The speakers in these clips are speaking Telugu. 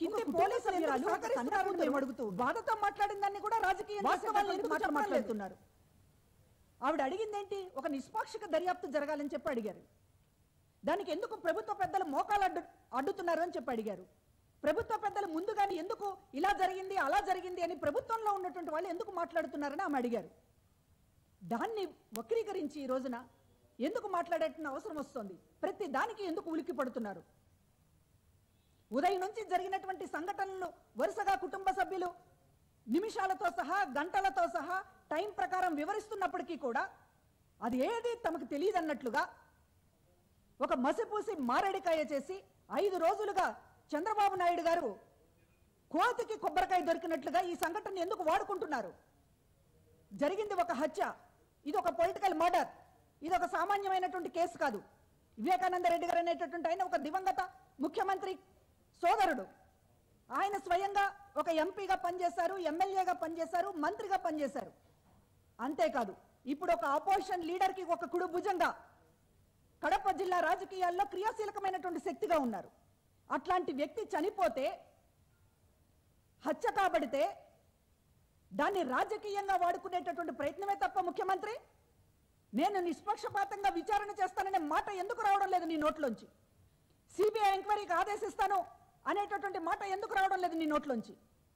కింది కుటుంబ పోలీసు సభ్యురాలు, సభ్యురాలు ఒక కన్న సహకరిస్తున్నారని కూతురు మేము అడుగుతూ బాధతో మాట్లాడిన దాన్ని కూడా రాజకీయ వాస్తవాలు ఎందుకు మాట చెప్పడం లేదు? మాట్లాడుతున్నారు ఆవిడ అడిగింది ఏంటి ఒక నిష్పాక్షిక దర్యాప్తు జరగాలని చెప్పి అడిగారు దానికి ఎందుకు ప్రభుత్వ పెద్దలు మోకాలు అడ్డు అడ్డుతున్నారు అని చెప్పి అడిగారు ప్రభుత్వ పెద్దలు ముందుగానే ఎందుకు ఇలా జరిగింది అలా జరిగింది అని ప్రభుత్వంలో ఉన్నటువంటి వాళ్ళు ఎందుకు మాట్లాడుతున్నారని ఆమె అడిగారు దాన్ని వక్రీకరించి ఈ రోజున ఎందుకు మాట్లాడేట అవసరం వస్తుంది ప్రతి దానికి ఎందుకు ఉలిక్కి పడుతున్నారు ఉదయం నుంచి జరిగినటువంటి సంఘటనలు వరుసగా కుటుంబ సభ్యులు నిమిషాలతో సహా గంటలతో సహా టైం ప్రకారం వివరిస్తున్నప్పటికీ కూడా అది ఏది తమకు తెలియదన్నట్లుగా ఒక మసిపూసి మారేడికాయ చేసి ఐదు రోజులుగా చంద్రబాబు నాయుడు గారు కోతికి కొబ్బరికాయ దొరికినట్లుగా ఈ సంఘటన ఎందుకు వాడుకుంటున్నారు జరిగింది ఒక హత్య ఇది ఒక పొలిటికల్ మర్డర్ ఇది ఒక సామాన్యమైనటువంటి కేసు కాదు వివేకానంద రెడ్డి గారు అనేటటువంటి ఆయన ఒక దివంగత ముఖ్యమంత్రి సోదరుడు ఆయన స్వయంగా ఒక ఎంపీగా పనిచేశారు ఎమ్మెల్యేగా పనిచేశారు మంత్రిగా పనిచేశారు అంతేకాదు ఇప్పుడు ఒక ఆపోజిషన్ లీడర్కి ఒక కుడు భుజంగా కడప జిల్లా రాజకీయాల్లో క్రియాశీలకమైనటువంటి శక్తిగా ఉన్నారు అట్లాంటి వ్యక్తి చనిపోతే హత్య కాబడితే దాన్ని రాజకీయంగా వాడుకునేటటువంటి ప్రయత్నమే తప్ప ముఖ్యమంత్రి నేను నిష్పక్షపాతంగా విచారణ చేస్తాననే మాట ఎందుకు రావడం లేదు నీ నోట్లోంచి సిబిఐ ఎంక్వైరీకి ఆదేశిస్తాను అనేటటువంటి మాట ఎందుకు రావడం లేదు నీ నోట్లోంచి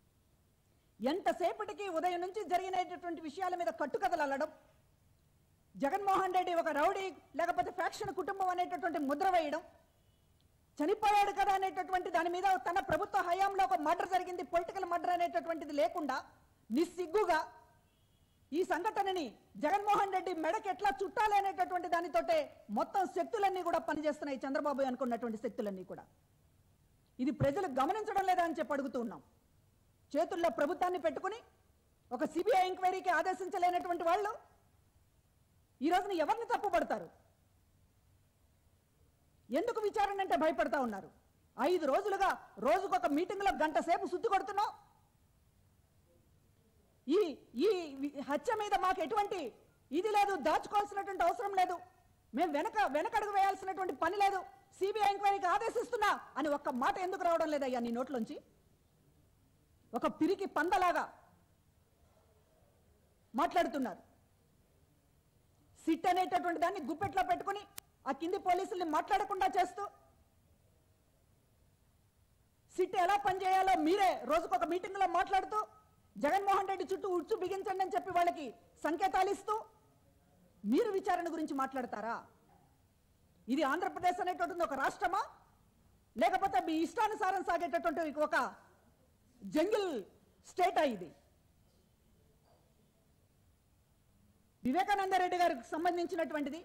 ఎంతసేపటికి ఉదయం నుంచి జరిగినటువంటి విషయాల మీద కట్టుకథలు అల్లడం జగన్మోహన్ రెడ్డి ఒక రౌడీ లేకపోతే ఫ్యాక్షన్ కుటుంబం అనేటటువంటి ముద్ర వేయడం చనిపోయాడు కదా అనేటటువంటి దాని మీద తన ప్రభుత్వ హయాంలో ఒక మర్డర్ జరిగింది పొలిటికల్ మర్డర్ అనేటటువంటిది లేకుండా నిస్సిగ్గుగా ఈ సంఘటనని జగన్మోహన్ రెడ్డి మెడకి ఎట్లా చుట్టాలి అనేటటువంటి దానితోటే మొత్తం శక్తులన్నీ కూడా పనిచేస్తున్నాయి చంద్రబాబు అనుకున్నటువంటి శక్తులన్నీ కూడా ఇది ప్రజలు గమనించడం లేదా అని చెప్పి అడుగుతూ ఉన్నాం చేతుల్లో ప్రభుత్వాన్ని పెట్టుకుని ఒక సిబిఐ ఎంక్వైరీకి ఆదేశించలేనటువంటి వాళ్ళు ఈ రోజున ఎవరిని తప్పుపడతారు ఎందుకు విచారణ అంటే భయపడతా ఉన్నారు ఐదు రోజులుగా రోజుకొక మీటింగ్లో గంట సేపు సుత్తి కొడుతున్నావు ఈ ఈ వి- హత్య మీద మాకు ఎటువంటి ఇది లేదు దాచుకోవాల్సినటువంటి అవసరం లేదు మేము వెనక వెనకడుగు వేయాల్సినటువంటి పని లేదు సిబిఐ ఎంక్వైరీకి ఆదేశిస్తున్నా అని ఒక్క మాట ఎందుకు రావడం లేదయ్యా నీ నోట్లోంచి ఒక పిరికి పందలాగా మాట్లాడుతున్నారు సిట్ అనేటటువంటి దాన్ని గుప్పెట్లో పెట్టుకుని ఆ కింది పోలీసుల్ని మాట్లాడకుండా చేస్తూ సిట్ ఎలా పనిచేయాలో మీరే రోజుకొక మీటింగ్లో మాట్లాడుతూ జగన్మోహన్ రెడ్డి చుట్టూ ఉచ్చు బిగించండి అని చెప్పి వాళ్ళకి సంకేతాలు ఇస్తూ మీరు విచారణ గురించి మాట్లాడతారా ఇది ఆంధ్రప్రదేశ్ అనేటటువంటి ఒక రాష్ట్రమా లేకపోతే మీ ఇష్టానుసారం సాగేటటువంటి ఒక జంగిల్ స్టేటా ఇది వివేకానంద రెడ్డి గారికి సంబంధించినటువంటిది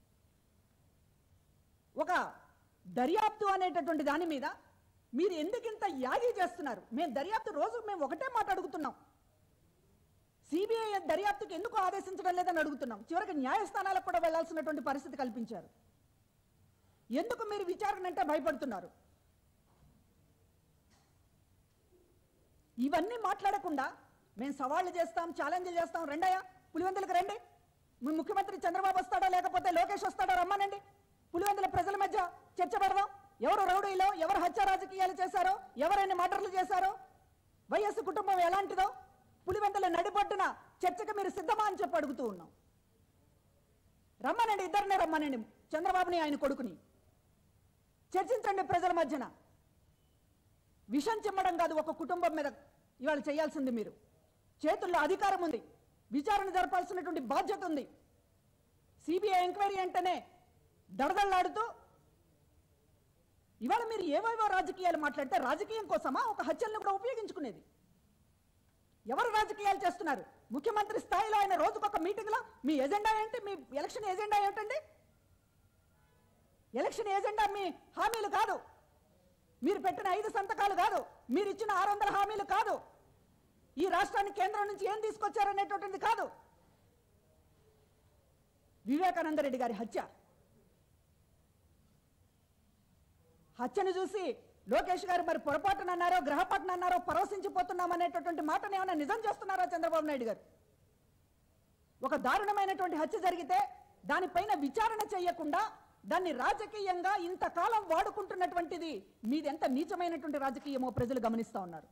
ఒక దర్యాప్తు అనేటటువంటి దాని మీద మీరు ఎందుకింత యాగి చేస్తున్నారు మేము దర్యాప్తు రోజు మేము ఒకటే మాట అడుగుతున్నాం సిబిఐ దర్యాప్తుకి ఎందుకు ఆదేశించడం లేదని అడుగుతున్నాం చివరికి న్యాయస్థానాలకు కూడా వెళ్లాల్సినటువంటి పరిస్థితి కల్పించారు ఎందుకు మీరు విచారణ అంటే భయపడుతున్నారు ఇవన్నీ మాట్లాడకుండా మేము సవాళ్లు చేస్తాం ఛాలెంజ్లు చేస్తాం రెండయ్యా పులివెందులకు రండి మీ ముఖ్యమంత్రి చంద్రబాబు వస్తాడో లేకపోతే లోకేష్ వస్తాడో రమ్మనండి పులివెందుల ప్రజల మధ్య చర్చ పెడదాం ఎవరు రౌడీలో ఎవరు హత్య రాజకీయాలు చేశారో ఎవరైనా మర్డర్లు చేశారో వైఎస్ కుటుంబం ఎలాంటిదో పులివెందుల నడిబొడ్డున చర్చకు మీరు సిద్ధమా అని చెప్పి అడుగుతూ ఉన్నాం రమ్మనండి ఇద్దరినే రమ్మనండి చంద్రబాబుని ఆయన కొడుకుని చర్చించండి ప్రజల మధ్యన విషం చిమ్మడం కాదు ఒక కుటుంబం మీద ఇవాళ చేయాల్సింది మీరు చేతుల్లో అధికారం ఉంది విచారణ జరపాల్సినటువంటి బాధ్యత ఉంది సిబిఐ ఎంక్వైరీ అంటేనే దడదళ్లాడుతూ ఇవాళ మీరు ఏవేవో రాజకీయాలు మాట్లాడితే రాజకీయం కోసమా ఒక హత్యలను కూడా ఉపయోగించుకునేది ఎవరు రాజకీయాలు చేస్తున్నారు ముఖ్యమంత్రి స్థాయిలో ఆయన రోజుకొక మీటింగ్లో మీ ఎజెండా ఏంటి మీ ఎలక్షన్ ఎజెండా ఏంటండి ఎలక్షన్ ఎజెండా మీ హామీలు కాదు మీరు పెట్టిన ఐదు సంతకాలు కాదు మీరు ఇచ్చిన ఆరు వందల హామీలు కాదు ఈ రాష్ట్రానికి కేంద్రం నుంచి ఏం తీసుకొచ్చారనేటువంటిది కాదు వివేకానంద రెడ్డి గారి హత్య హత్యను చూసి లోకేష్ గారు మరి పొరపాటున అన్నారో గ్రహపాటున అన్నారో పరవశించిపోతున్నాం అనేటటువంటి మాటను ఏమైనా నిజం చేస్తున్నారా చంద్రబాబు నాయుడు గారు ఒక దారుణమైనటువంటి హత్య జరిగితే దానిపైన విచారణ చేయకుండా దాన్ని రాజకీయంగా ఇంతకాలం వాడుకుంటున్నటువంటిది మీది ఎంత నీచమైనటువంటి రాజకీయమో ప్రజలు గమనిస్తా ఉన్నారు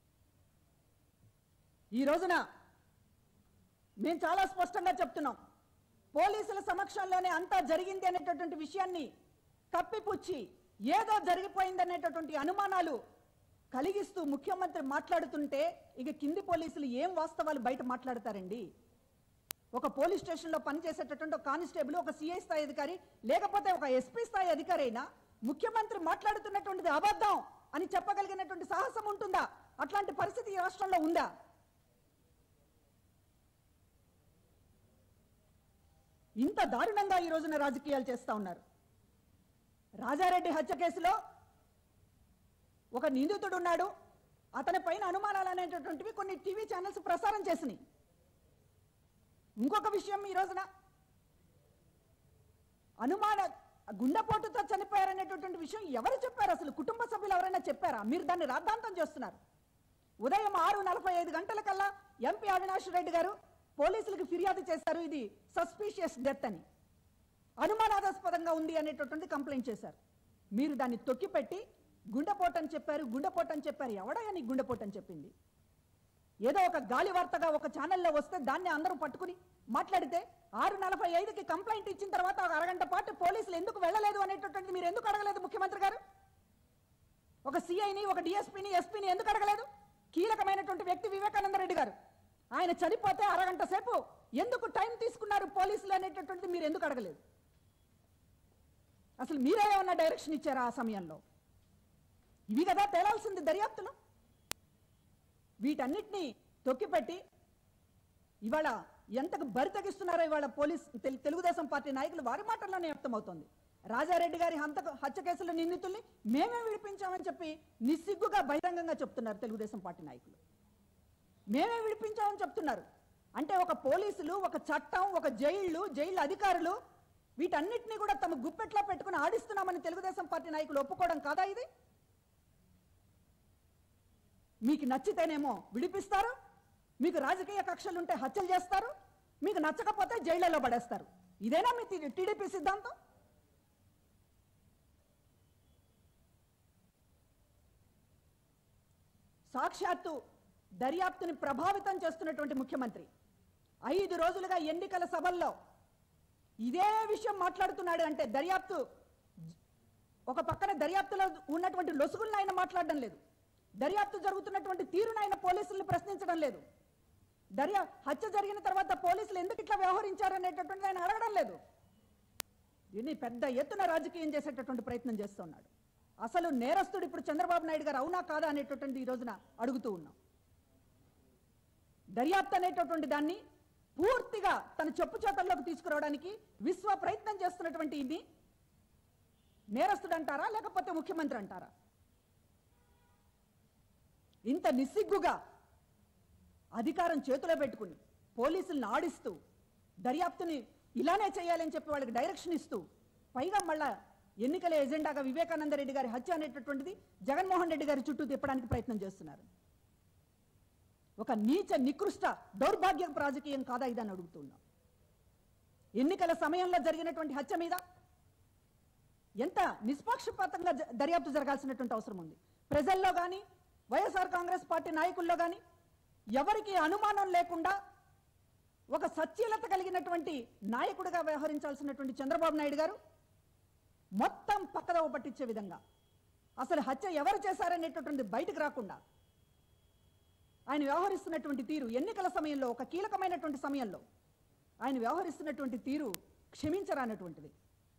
ఈ రోజున మేము చాలా స్పష్టంగా చెప్తున్నాం పోలీసుల సమక్షంలోనే అంతా జరిగింది అనేటటువంటి విషయాన్ని కప్పిపుచ్చి ఏదో జరిగిపోయింది అనేటటువంటి అనుమానాలు కలిగిస్తూ ముఖ్యమంత్రి మాట్లాడుతుంటే ఇక కింది పోలీసులు ఏం వాస్తవాలు బయట మాట్లాడతారండి ఒక పోలీస్ స్టేషన్లో పనిచేసేటటువంటి ఒక కానిస్టేబుల్ ఒక సిఐ స్థాయి అధికారి లేకపోతే ఒక ఎస్పీ స్థాయి అధికారి అయినా ముఖ్యమంత్రి మాట్లాడుతున్నటువంటిది అబద్ధం అని చెప్పగలిగినటువంటి సాహసం ఉంటుందా అట్లాంటి పరిస్థితి ఈ రాష్ట్రంలో ఉందా ఇంత దారుణంగా ఈ రోజున రాజకీయాలు చేస్తా ఉన్నారు రాజారెడ్డి హత్య కేసులో ఒక నిందితుడు ఉన్నాడు అతని పైన అనుమానాలు అనేటటువంటివి కొన్ని టీవీ ఛానల్స్ ప్రసారం చేసినాయి ఇంకొక విషయం ఈ రోజున అనుమాన గుండెపోటుతో చనిపోయారనేటటువంటి విషయం ఎవరు చెప్పారు అసలు కుటుంబ సభ్యులు ఎవరైనా చెప్పారా మీరు దాన్ని రాద్ధాంతం చేస్తున్నారు ఉదయం ఆరు నలభై ఐదు గంటలకల్లా ఎంపీ అవినాష్ రెడ్డి గారు పోలీసులకు ఫిర్యాదు చేశారు ఇది సస్పీషియస్ డెత్ అని అనుమానాస్పదంగా ఉంది అనేటటువంటి కంప్లైంట్ చేశారు మీరు దాన్ని తొక్కిపెట్టి గుండెపోటు అని చెప్పారు గుండెపోటు అని చెప్పారు ఎవడయ్యా నీకు గుండెపోటు అని చెప్పింది ఏదో ఒక గాలి వార్తగా ఒక ఛానల్లో వస్తే దాన్ని అందరూ పట్టుకుని మాట్లాడితే ఆరు నలభై ఐదుకి కంప్లైంట్ ఇచ్చిన తర్వాత ఒక అరగంట పాటు పోలీసులు ఎందుకు వెళ్ళలేదు అనేటటువంటి మీరు ఎందుకు అడగలేదు ముఖ్యమంత్రి గారు ఒక సిఐని ఒక డిఎస్పీని ఎస్పీని ఎందుకు అడగలేదు కీలకమైనటువంటి వ్యక్తి వివేకానంద రెడ్డి గారు ఆయన చనిపోతే అరగంట సేపు ఎందుకు టైం తీసుకున్నారు పోలీసులు అనేటటువంటిది మీరు ఎందుకు అడగలేదు అసలు మీరే ఏమన్నా డైరెక్షన్ ఇచ్చారా ఆ సమయంలో ఇవి కదా తేలాల్సింది దర్యాప్తులో వీటన్నిటినీ తొక్కిపెట్టి ఇవాళ ఎంతకు బరి తగ్గిస్తున్నారో ఇవాళ పోలీస్ తెలు- తెలుగుదేశం పార్టీ నాయకులు వారి మాటల్లోనే వ్యక్తమవుతోంది రాజారెడ్డి గారి హంత హత్య కేసులో నిందితుల్ని మేమే విడిపించామని చెప్పి నిస్సిగ్గుగా బహిరంగంగా చెప్తున్నారు తెలుగుదేశం పార్టీ నాయకులు మేమే విడిపించామని చెప్తున్నారు అంటే ఒక పోలీసులు ఒక చట్టం ఒక జైళ్ళు జైలు అధికారులు వీటన్నిటిని కూడా తమ గుప్పెట్లో పెట్టుకుని ఆడిస్తున్నామని తెలుగుదేశం పార్టీ నాయకులు ఒప్పుకోవడం కాదా ఇది మీకు నచ్చితేనేమో విడిపిస్తారు మీకు రాజకీయ కక్షలుంటే హత్యలు చేస్తారు మీకు నచ్చకపోతే జైళ్లలో పడేస్తారు ఇదేనా మీ టీ- టీడీపీ సిద్ధాంతం సాక్షాత్తు దర్యాప్తుని ప్రభావితం చేస్తున్నటువంటి ముఖ్యమంత్రి ఐదు రోజులుగా ఎన్నికల సభల్లో ఇదే విషయం మాట్లాడుతున్నాడు అంటే దర్యాప్తు ఒక పక్కన దర్యాప్తులో ఉన్నటువంటి లొసుగులను ఆయన మాట్లాడడం లేదు దర్యాప్తు జరుగుతున్నటువంటి తీరును ఆయన పోలీసులను ప్రశ్నించడం లేదు దర్యా హత్య జరిగిన తర్వాత పోలీసులు ఎందుకు ఇట్లా వ్యవహరించారు అనేటటువంటి ఆయన అడగడం లేదు దీన్ని పెద్ద ఎత్తున రాజకీయం చేసేటటువంటి ప్రయత్నం చేస్తున్నాడు అసలు నేరస్తుడు ఇప్పుడు చంద్రబాబు నాయుడు గారు అవునా కాదా అనేటటువంటి ఈ రోజున అడుగుతూ ఉన్నాం దర్యాప్తు అనేటటువంటి దాన్ని పూర్తిగా తన చెప్పు చేతల్లోకి తీసుకురావడానికి విశ్వ ప్రయత్నం చేస్తున్నటువంటి ఇది నేరస్తుడు అంటారా లేకపోతే ముఖ్యమంత్రి అంటారా ఇంత నిస్సిగ్గుగా అధికారం చేతిలో పెట్టుకుని పోలీసులను ఆడిస్తూ దర్యాప్తుని ఇలానే చేయాలని చెప్పి వాళ్ళకి డైరెక్షన్ ఇస్తూ పైగా మళ్ళా ఎన్నికల ఎజెండాగా వివేకానంద రెడ్డి గారి హత్య అనేటటువంటిది జగన్మోహన్ రెడ్డి గారి చుట్టూ తిప్పడానికి ప్రయత్నం చేస్తున్నారు ఒక నీచ నికృష్ట దౌర్భాగ్యపు రాజకీయం కాదా ఇదని అడుగుతున్నాం ఎన్నికల సమయంలో జరిగినటువంటి హత్య మీద ఎంత నిష్పాక్షపాతంగా జ- దర్యాప్తు జరగాల్సినటువంటి అవసరం ఉంది ప్రజల్లో కానీ వైఎస్ఆర్ కాంగ్రెస్ పార్టీ నాయకుల్లో కానీ ఎవరికి అనుమానం లేకుండా ఒక సచ్ఛీలత కలిగినటువంటి నాయకుడిగా వ్యవహరించాల్సినటువంటి చంద్రబాబు నాయుడు గారు మొత్తం పక్కదవ పట్టించే విధంగా అసలు హత్య ఎవరు చేశారనేటటువంటి బయటకు రాకుండా ఆయన వ్యవహరిస్తున్నటువంటి తీరు ఎన్నికల సమయంలో ఒక కీలకమైనటువంటి సమయంలో ఆయన వ్యవహరిస్తున్నటువంటి తీరు క్షమించరానటువంటిది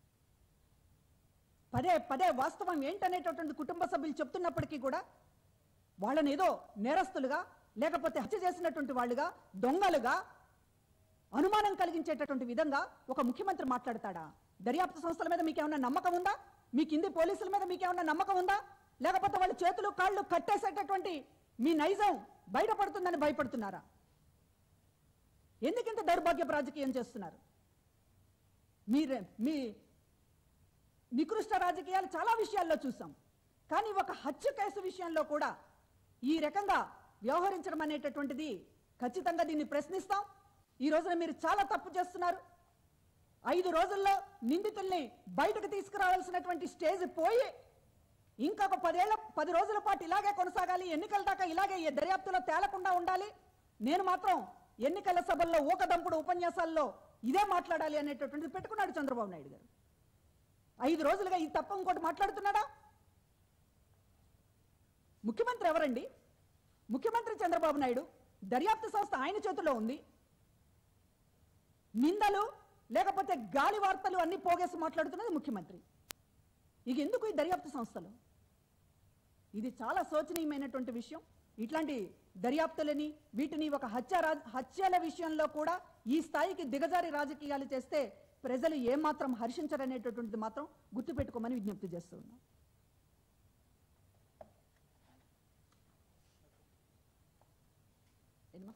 పదే పదే వాస్తవం ఏంటనేటటువంటి కుటుంబ సభ్యులు చెప్తున్నప్పటికీ కూడా వాళ్ళని ఏదో నేరస్తులుగా లేకపోతే హత్య చేసినటువంటి వాళ్ళుగా దొంగలుగా అనుమానం కలిగించేటటువంటి విధంగా ఒక ముఖ్యమంత్రి మాట్లాడతాడా దర్యాప్తు సంస్థల మీద మీకేమన్నా నమ్మకం ఉందా మీ కింది పోలీసుల మీద మీకేమన్నా నమ్మకం ఉందా లేకపోతే వాళ్ళ చేతులు కాళ్ళు కట్టేసేటటువంటి మీ నైజం బయటపడుతుందని భయపడుతున్నారా ఎందుకింత దౌర్భాగ్యపు రాజకీయం చేస్తున్నారు మీరే మీ నికృష్ట రాజకీయాలు చాలా విషయాల్లో చూసాం కానీ ఒక హత్య కేసు విషయంలో కూడా ఈ రకంగా వ్యవహరించడం అనేటటువంటిది ఖచ్చితంగా దీన్ని ప్రశ్నిస్తాం ఈ రోజున మీరు చాలా తప్పు చేస్తున్నారు ఐదు రోజుల్లో నిందితుల్ని బయటకు తీసుకురావాల్సినటువంటి స్టేజ్ పోయి ఇంకొక పదేళ్ల పది రోజుల పాటు ఇలాగే కొనసాగాలి ఎన్నికల దాకా ఇలాగే ఈ దర్యాప్తులో తేలకుండా ఉండాలి నేను మాత్రం ఎన్నికల సభల్లో ఊకదంపుడు ఉపన్యాసాల్లో ఇదే మాట్లాడాలి అనేటటువంటిది పెట్టుకున్నాడు చంద్రబాబు నాయుడు గారు ఐదు రోజులుగా ఈ తప్ప ఇంకోటి మాట్లాడుతున్నాడా ముఖ్యమంత్రి ఎవరండి ముఖ్యమంత్రి చంద్రబాబు నాయుడు దర్యాప్తు సంస్థ ఆయన చేతిలో ఉంది నిందలు లేకపోతే గాలి వార్తలు అన్ని పోగేసి మాట్లాడుతున్నది ముఖ్యమంత్రి ఇక ఎందుకు ఈ దర్యాప్తు సంస్థలు ఇది చాలా శోచనీయమైనటువంటి విషయం ఇట్లాంటి దర్యాప్తులని వీటిని ఒక హత్య రా- హత్యల విషయంలో కూడా ఈ స్థాయికి దిగజారి రాజకీయాలు చేస్తే ప్రజలు ఏమాత్రం హర్షించరనేటటువంటిది మాత్రం గుర్తుపెట్టుకోమని విజ్ఞప్తి చేస్తూ ఉన్నాం ఏంటమ్మా?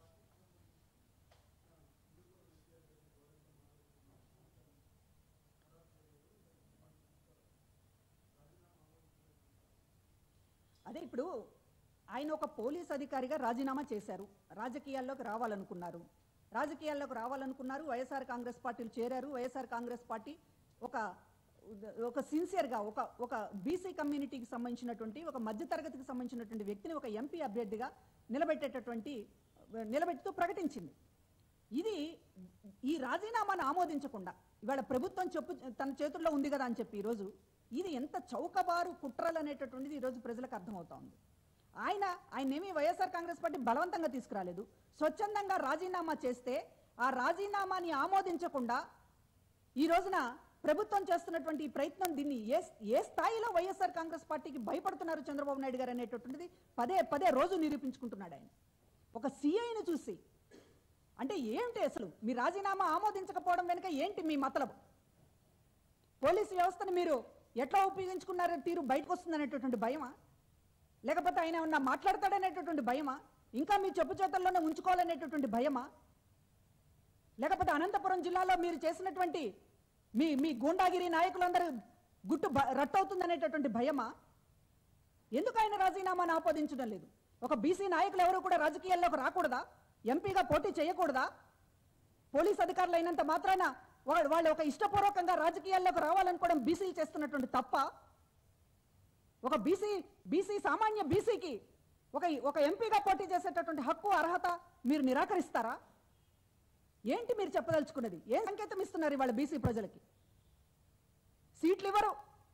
అదే ఇప్పుడు ఆయన ఒక పోలీస్ అధికారిగా రాజీనామా చేశారు రాజకీయాల్లోకి రావాలనుకున్నారు రాజకీయాల్లోకి రావాలనుకున్నారు వైఎస్ఆర్ కాంగ్రెస్ పార్టీలు చేరారు వైఎస్ఆర్ కాంగ్రెస్ పార్టీ ఒక ఒక సిన్సియర్గా ఒక ఒక బీసీ కమ్యూనిటీకి సంబంధించినటువంటి ఒక మధ్యతరగతికి సంబంధించినటువంటి వ్యక్తిని ఒక ఎంపీ అభ్యర్థిగా నిలబెట్టేటటువంటి నిలబెడుతూ ప్రకటించింది ఇది ఈ రాజీనామాను ఆమోదించకుండా ఇవాళ ప్రభుత్వం చెప్పు తన చేతుల్లో ఉంది కదా అని చెప్పి ఈరోజు ఇది ఎంత చౌకబారు కుట్రలు అనేటటువంటిది ఈరోజు ప్రజలకు అర్థమవుతా ఉంది ఆయన ఆయనేమి వైఎస్ఆర్ కాంగ్రెస్ పార్టీ బలవంతంగా తీసుకురాలేదు స్వచ్ఛందంగా రాజీనామా చేస్తే ఆ రాజీనామాని ఆమోదించకుండా ఈ రోజున ప్రభుత్వం చేస్తున్నటువంటి ఈ ప్రయత్నం దీన్ని ఏ ఏ స్థాయిలో వైఎస్ఆర్ కాంగ్రెస్ పార్టీకి భయపడుతున్నారు చంద్రబాబు నాయుడు గారు అనేటటువంటిది పదే పదే రోజు నిరూపించుకుంటున్నాడు ఆయన ఒక సిఐని చూసి అంటే ఏంటి అసలు మీ రాజీనామా ఆమోదించకపోవడం వెనుక ఏంటి మీ మతలబు పోలీసు వ్యవస్థను మీరు ఎట్లా ఉపయోగించుకున్నారో తీరు బయటకు వస్తుందనేటటువంటి భయమా లేకపోతే ఆయన ఏమన్నా మాట్లాడతాడనేటటువంటి భయమా ఇంకా మీ చెప్పు చేతల్లోనే ఉంచుకోవాలనేటటువంటి భయమా లేకపోతే అనంతపురం జిల్లాలో మీరు చేసినటువంటి మీ మీ గూండాగిరి నాయకులందరూ గుట్టు బ- రట్టవుతుందనేటటువంటి భయమా ఎందుకు ఆయన రాజీనామాను ఆపాదించడం లేదు ఒక బీసీ నాయకులు ఎవరు కూడా రాజకీయాల్లోకి రాకూడదా ఎంపీగా పోటీ చేయకూడదా పోలీస్ అధికారులు అయినంత మాత్రాన వా- వాళ్ళు ఒక ఇష్టపూర్వకంగా రాజకీయాల్లోకి రావాలనుకోవడం బీసీలు చేస్తున్నటువంటి తప్ప ఒక బీసీ బీసీ సామాన్య బీసీకి ఒక ఒక ఎంపీగా పోటీ చేసేటటువంటి హక్కు అర్హత మీరు నిరాకరిస్తారా ఏంటి మీరు చెప్పదలుచుకున్నది ఏ సంకేతం ఇస్తున్నారు ఇవాళ బీసీ ప్రజలకి సీట్లు ఇవ్వరు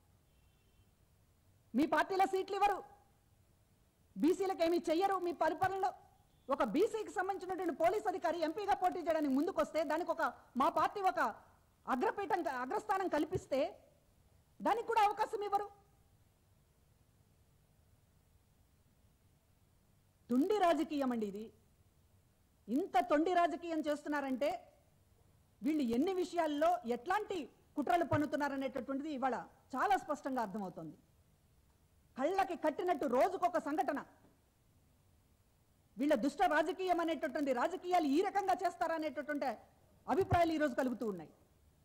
మీ పార్టీలో సీట్లు ఇవ్వరు బీసీలకు ఏమీ చెయ్యరు మీ పరిపాలనలో ఒక బీసీకి సంబంధించినటువంటి పోలీస్ అధికారి ఎంపీగా పోటీ చేయడానికి ముందుకొస్తే దానికి ఒక మా పార్టీ ఒక అగ్రపీఠం అగ్రస్థానం కల్పిస్తే దానికి కూడా అవకాశం ఇవ్వరు తుండి రాజకీయం అండి ఇది ఇంత తొండి రాజకీయం చేస్తున్నారంటే వీళ్ళు ఎన్ని విషయాల్లో ఎట్లాంటి కుట్రలు పన్నుతున్నారనేటటువంటిది ఇవాళ చాలా స్పష్టంగా అర్థమవుతోంది కళ్ళకి కట్టినట్టు రోజుకొక సంఘటన వీళ్ళ దుష్ట రాజకీయం అనేటటువంటి రాజకీయాలు ఈ రకంగా చేస్తారా అనేటటువంటి అభిప్రాయాలు ఈరోజు కలుగుతూ ఉన్నాయి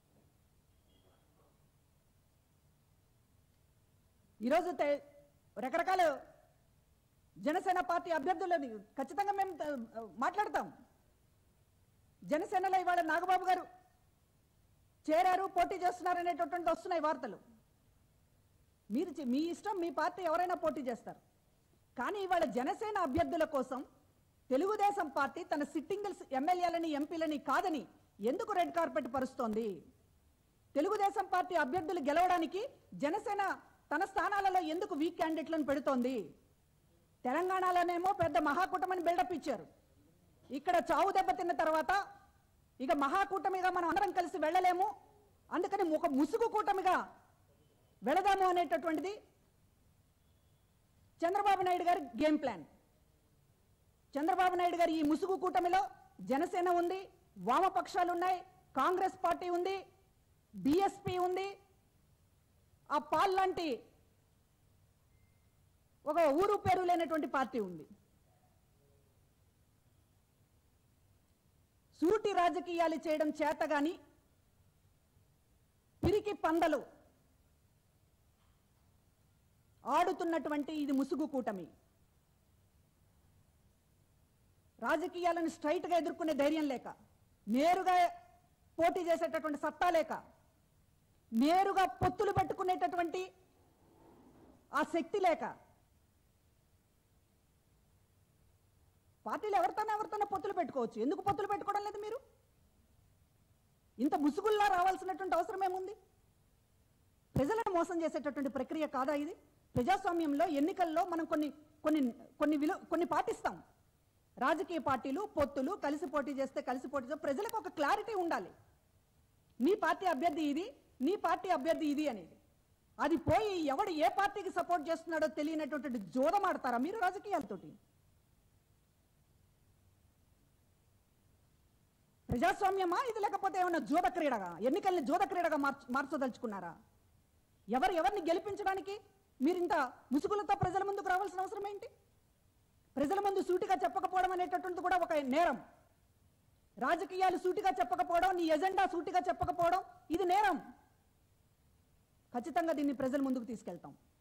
ఈరోజు తే- రకరకాల జనసేన పార్టీ అభ్యర్థులని ఖచ్చితంగా మేము త- మాట్లాడతాం జనసేనలో ఇవాళ నాగబాబు గారు చేరారు పోటీ చేస్తున్నారు అనేటటువంటి వస్తున్నాయి వార్తలు మీరు చే- మీ ఇష్టం మీ పార్టీ ఎవరైనా పోటీ చేస్తారు కానీ ఇవాళ జనసేన అభ్యర్థుల కోసం తెలుగుదేశం పార్టీ తన సిట్టింగ్ ఎమ్మెల్యేలని ఎంపీలని కాదని ఎందుకు రెడ్ కార్పెట్ పరుస్తోంది తెలుగుదేశం పార్టీ అభ్యర్థులు గెలవడానికి జనసేన తన స్థానాలలో ఎందుకు వీక్ క్యాండిడేట్లను పెడుతోంది తెలంగాణలోనేమో పెద్ద మహాకూటమని బిల్డప్ ఇచ్చారు ఇక్కడ చావు దెబ్బ తిన్న తర్వాత ఇక మహాకూటమిగా మనం అందరం కలిసి వెళ్ళలేము అందుకని ఒక ముసుగు కూటమిగా వెళదాము అనేటటువంటిది చంద్రబాబు నాయుడు గారి గేమ్ ప్లాన్ చంద్రబాబు నాయుడు గారి ఈ ముసుగు కూటమిలో జనసేన ఉంది వామపక్షాలు ఉన్నాయి కాంగ్రెస్ పార్టీ ఉంది బిఎస్పి ఉంది ఆ పాల్ లాంటి ఒక ఊరు పేరు లేనటువంటి పార్టీ ఉంది సూటి రాజకీయాలు చేయడం చేతగాని పిరికి పందలు ఆడుతున్నటువంటి ఇది ముసుగు కూటమి రాజకీయాలను స్ట్రైట్గా ఎదుర్కొనే ధైర్యం లేక నేరుగా పోటీ చేసేటటువంటి సత్తా లేక నేరుగా పొత్తులు పెట్టుకునేటటువంటి ఆ శక్తి లేక పార్టీలు ఎవరితోనే ఎవరితోనే పొత్తులు పెట్టుకోవచ్చు ఎందుకు పొత్తులు పెట్టుకోవడం లేదు మీరు ఇంత ముసుగుల్లా రావాల్సినటువంటి అవసరం ఏముంది ప్రజలను మోసం చేసేటటువంటి ప్రక్రియ కాదా ఇది ప్రజాస్వామ్యంలో ఎన్నికల్లో మనం కొన్ని కొన్ని కొన్ని విలు కొన్ని పాటిస్తాం రాజకీయ పార్టీలు పొత్తులు కలిసి పోటీ చేస్తే కలిసి పోటీ చేస్తే ప్రజలకు ఒక క్లారిటీ ఉండాలి నీ పార్టీ అభ్యర్థి ఇది నీ పార్టీ అభ్యర్థి ఇది అనేది అది పోయి ఎవడు ఏ పార్టీకి సపోర్ట్ చేస్తున్నాడో తెలియనటువంటి జోదం ఆడతారా మీరు రాజకీయాలతోటి ప్రజాస్వామ్యమా ఇది లేకపోతే ఏమన్నా జోద క్రీడగా ఎన్నికల్ని జోద క్రీడగా మార్చ మార్చదలుచుకున్నారా ఎవరు ఎవరిని గెలిపించడానికి మీరు ఇంత ముసుగులతో ప్రజల ముందుకు రావాల్సిన అవసరం ఏంటి ప్రజల ముందు సూటిగా చెప్పకపోవడం అనేటటువంటిది కూడా ఒక నేరం రాజకీయాలు సూటిగా చెప్పకపోవడం నీ ఎజెండా సూటిగా చెప్పకపోవడం ఇది నేరం ఖచ్చితంగా దీన్ని ప్రజల ముందుకు తీసుకెళ్తాం